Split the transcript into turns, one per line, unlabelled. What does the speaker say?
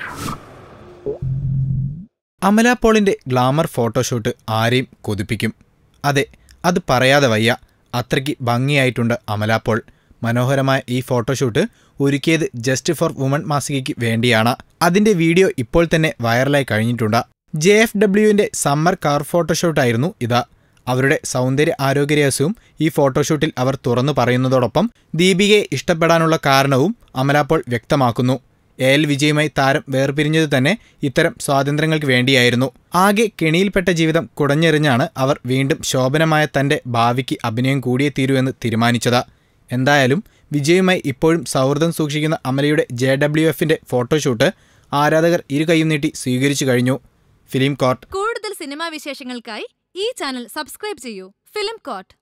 അമല പോളിന്റെ glamour photoshoot ആരെയും കൊതിപ്പിക്കും അതെ അത് പറയാതെ വയ്യ അത്രയ്ക്ക് ഭംഗിയായിട്ടുണ്ട് അമല പോൾ മനോഹരമായ ഈ ഫോട്ടോഷൂട്ട് ഒരുക്കിയത് ജസ്റ്റ് ഫോർ വുമൺ മാസികയ്ക്ക് വേണ്ടിയാണ് അതിന്റെ വീഡിയോ ഇപ്പോൾ തന്നെ വൈറലായി കഴിഞ്ഞിട്ടുണ്ട് ജെ എഫ് ഡബ്ല്യുവിന്റെ സമ്മർ കാർ ഫോട്ടോഷൂട്ടായിരുന്നു ഇത് അവരുടെ സൗന്ദര്യ ആരോഗ്യരഹസ്യവും ഈ ഫോട്ടോഷൂട്ടിൽ അവർ തുറന്നു പറയുന്നതോടൊപ്പം ദീപികയെ ഇഷ്ടപ്പെടാനുള്ള കാരണവും അമലാപ്പോൾ വ്യക്തമാക്കുന്നു എ എൽ വിജയുമായി താരം വേർപിരിഞ്ഞത് തന്നെ ഇത്തരം സ്വാതന്ത്ര്യങ്ങൾക്ക് വേണ്ടിയായിരുന്നു ആകെ കെണിയിൽപ്പെട്ട ജീവിതം കുടഞ്ഞെറിഞ്ഞാണ് അവർ വീണ്ടും ശോഭനമായ തന്റെ ഭാവിക്ക് അഭിനയം കൂടിയേ തീരുവെന്ന് തീരുമാനിച്ചത് എന്തായാലും വിജയുമായി ഇപ്പോഴും സൗഹൃദം സൂക്ഷിക്കുന്ന അമലയുടെ ജെ ഡബ്ല്യു എഫിന്റെ ഫോട്ടോഷൂട്ട് ആരാധകർ ഇരു കൈയും നീട്ടി സ്വീകരിച്ചു കഴിഞ്ഞു ഫിലിം കോർട്ട്
കൂടുതൽ സിനിമാ വിശേഷങ്ങൾക്കായി ഈ ചാനൽ സബ്സ്ക്രൈബ് ചെയ്യൂ ഫിലിം കോട്ട്